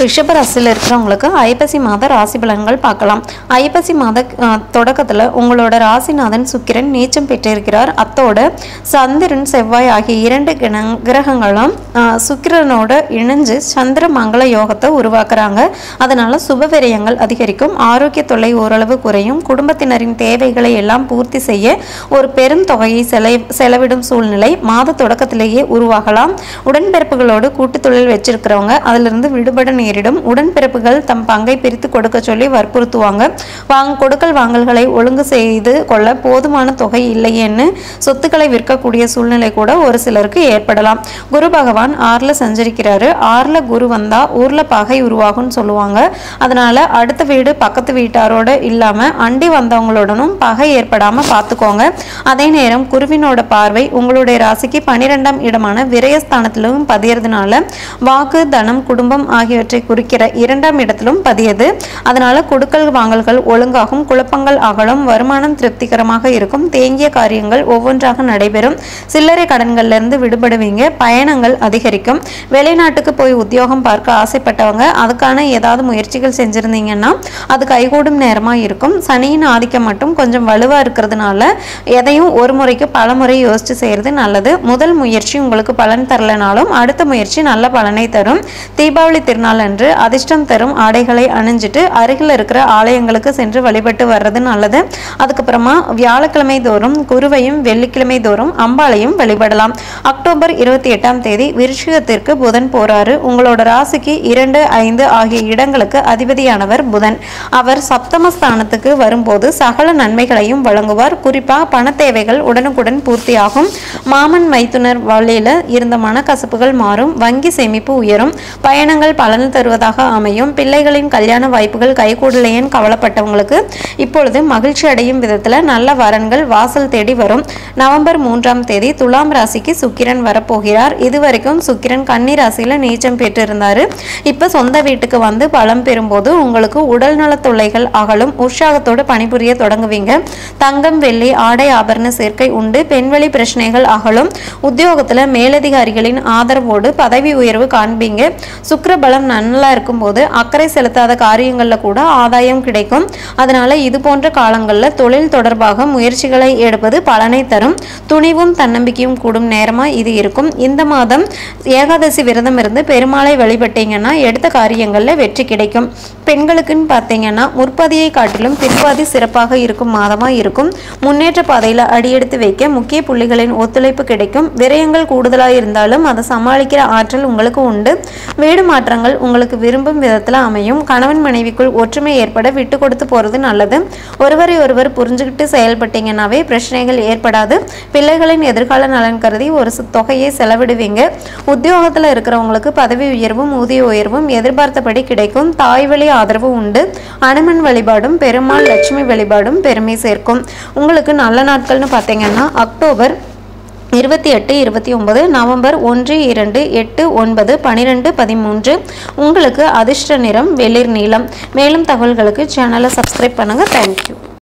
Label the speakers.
Speaker 1: ரிஷபராசியில் இருக்கிறவங்களுக்கு ஐப்பசி மாத ராசி பலன்கள் பார்க்கலாம் ஐப்பசி மாத தொடக்கத்தில் உங்களோட ராசிநாதன் சுக்கிரன் நீச்சம் பெற்றிருக்கிறார் அத்தோட சந்திரன் செவ்வாய் ஆகிய இரண்டு கிண- கிரகங்களும் ஆஹ், சுக்கிரனோட இணைஞ்சு சந்திர மங்கள யோகத்தை உருவாக்குறாங்க அதனால சுபவிரயங்கள் அதிகரிக்கும் ஆரோக்கிய தொல்லை ஓரளவு குறையும் குடும்பத்தினரின் தேவைகளை எல்லாம் பூர்த்தி செய்ய ஒரு பெரும் தொகையை செலை செலவிடும் சூழ்நிலை மாத தொடக்கத்திலேயே உருவாகலாம் உடன்பிறப்புகளோடு கூட்டுத் தொழில் வச்சிருக்கிறவங்க அதிலிருந்து விடுபட நேரிடும் உடன்பிறப்புகள் தம் பங்கை பிரித்து கொடுக்க சொல்லி வற்புறுத்துவாங்க வாங்க கொடுக்கல் வாங்கல்களை ஒழுங்கு செய்து கொள்ள போதுமான தொகை இல்லையேன்னு சொத்துக்களை விற்கக்கூடிய சூழ்நிலை கூட ஒரு சிலருக்கு ஏற்படலாம் குரு பகவான் ஆறில் சஞ்சரிக்கிறாரு ஆறில் குரு வந்தா ஊர்ல பகை உருவாகும்னு சொல்லுவாங்க அதனால அடுத்த வீடு பக்கத்து வீட்டாரோட இல்லாம அண்டி வந்தவங்களுடனும் பகை ஏற்படாம பார்த்துக்கோங்க அதே நேரம் குருவினோட பார்வை உங்களுடைய ராசிக்கு பன்னிரெண்டாம் இடமான விரயஸ்தானத்திலும் பதியறதுனால வாக்கு தனம் குடும்பம் ஆகியவற்றை குறிக்கிற இரண்டாம் இடத்திலும் பதியது அதனால கொடுக்கல் வாங்கல்கள் ஒழுங்காகும் குழப்பங்கள் அகலும் வருமானம் திருப்திகரமாக இருக்கும் தேங்கிய காரியங்கள் ஒவ்வொன்றாக நடைபெறும் சில்லறை கடன்கள்ல இருந்து விடுபடுவீங்க பயணங்கள் அதிகரிக்கும் வெளிநாட்டுக்கு போய் உத்தியோகம் பார்க்க ஆசைப்பட்டவங்க அதுக்கான ஏதாவது முயற்சிகள் செஞ்சிருந்தீங்கன்னா அது கைகூடும் நேரமா இருக்கும் சனியின் ஆதிக்கம் மட்டும் கொஞ்சம் வலுவா இருக்கிறதுனால எதையும் ஒரு முறைக்கு பல முறை யோசிச்சு செய்யறது நல்லது முதல் முயற்சி உங்களுக்கு பலன் தரலனாலும் அடுத்த முயற்சி நல்ல பலனை தரும் தீபாவளி திருநாள் அன்று அதிர்ஷ்டம் தரும் ஆடைகளை அணிஞ்சிட்டு அருகில் இருக்கிற ஆலயங்களுக்கு சென்று வழிபட்டு வர்றது நல்லது அதுக்கப்புறமா வியாழக்கிழமை தோறும் குருவையும் வெள்ளிக்கிழமை தோறும் அம்பாளையும் வழிபடலாம் அக்டோபர் இருபத்தி எட்டாம் தேதி விருச்சிகத்திற்கு புதன் போறாரு உங்களோட ராசிக்கு இரண்டு ஐந்து ஆகிய இடங்களுக்கு அதிபதியானவர் புதன் அவர் சப்தமஸ்தானத்துக்கு வரும்போது சகல நன்மைகளையும் வழங்குவார் குறிப்பா பண தேவைகள் உடனுக்குடன் பூர்த்தியாகும் மாமன் மைத்துனர் வழியில இருந்த மனக்கசப்புகள் மாறும் வங்கி சேமிப்பு உயரும் பயணங்கள் பலன் தருவதாக அமையும் பிள்ளைகளின் கல்யாண வாய்ப்புகள் கைகூடலையேன்னு கவலைப்பட்டவங்களுக்கு இப்பொழுது மகிழ்ச்சி அடையும் விதத்துல நல்ல வரன்கள் வாசல் தேடி வரும் நவம்பர் மூன்றாம் தேதி துலாம் ராசிக்கு சுக்கிரன் வரப்போகிறார் இதுவரைக்கும் சுக்கிரன் கன்னி ராசியில நீச்சம் பெற்றிருந்தாரு இப்ப சொந்த வீட்டுக்கு வந்து பலம் பெறும்போது உங்களுக்கு உடல் நலத் தொல்லைகள் அகலும் உற்சாகத்தோடு பணிபுரிய தொடங்குவீங்க தங்கம் வெள்ளி ஆடை ஆபரண சேர்க்கை உண்டு பெண்வெளி பிரச்சனைகள் அகலும் உத்தியோகத்துல மேலதிகாரிகளின் ஆதரவோடு பதவி உயர்வு காண்பீங்க சுக்கிர பலம் நல்லா இருக்கும்போது அக்கறை செலுத்தாத காரியங்கள்ல கூட ஆதாயம் கிடைக்கும் அதனால இது போன்ற காலங்கள்ல தொழில் தொடர்பாக முயற்சிகளை எடுப்பது பலனை தரும் துணிவும் தன்னம்பிக்கையும் கூடும் நேரமா இது இருக்கும் இந்த மாதம் ஏகாதசி விரதம் இருந்து பெருமாளை வழிபட்டீங்கன்னா எடுத்த காரியங்கள்ல வெற்றி கிடைக்கும் பெண்களுக்குன்னு பார்த்தீங்கன்னா முற்பதியை காட்டிலும் பிற்பாதி சிறப்பாக இருக்கும் மாதமா இருக்கும் முன்னேற்ற பாதையில அடியெடுத்து வைக்க முக்கிய புள்ளிகளின் ஒத்துழைப்பு கிடைக்கும் விரயங்கள் கூடுதலாக இருந்தாலும் அதை சமாளிக்கிற ஆற்றல் உங்களுக்கு உண்டு வீடு மாற்றங்கள் உங்களுக்கு விரும்பும் விதத்துல அமையும் கணவன் மனைவிக்குள் ஒற்றுமை ஏற்பட விட்டு கொடுத்து போறது நல்லது ஒருவரை ஒருவர் புரிஞ்சுக்கிட்டு செயல்பட்டீங்கன்னாவே பிரச்சனைகள் ஏற்படாது பிள்ளைகளின் எதிர்கால நலன் கருதி ஒரு சு- தொகையை செலவிடுவீங்க உத்தியோகத்துல இருக்கிறவங்களுக்கு பதவி உயர்வும் ஊதிய உயர்வும் எதிர்பார்த்தபடி கிடைக்கும் தாய் வழி ஆதரவு உண்டு அனுமன் வழிபாடும் பெருமாள் லட்சுமி வழிபாடும் பெருமை சேர்க்கும் உங்களுக்கு நல்ல நாட்கள்னு பார்த்தீங்கன்னா அக்டோபர் இருபத்தி எட்டு இருபத்தி ஒன்பது நவம்பர் ஒன்று இரண்டு எட்டு ஒன்பது பன்னிரெண்டு பதிமூன்று உங்களுக்கு அதிர்ஷ்ட நிறம் வெளிர் நீளம் மேலும் தகவல்களுக்கு சேனலை சப்ஸ்கிரைப் பண்ணுங்கள் தேங்க்யூ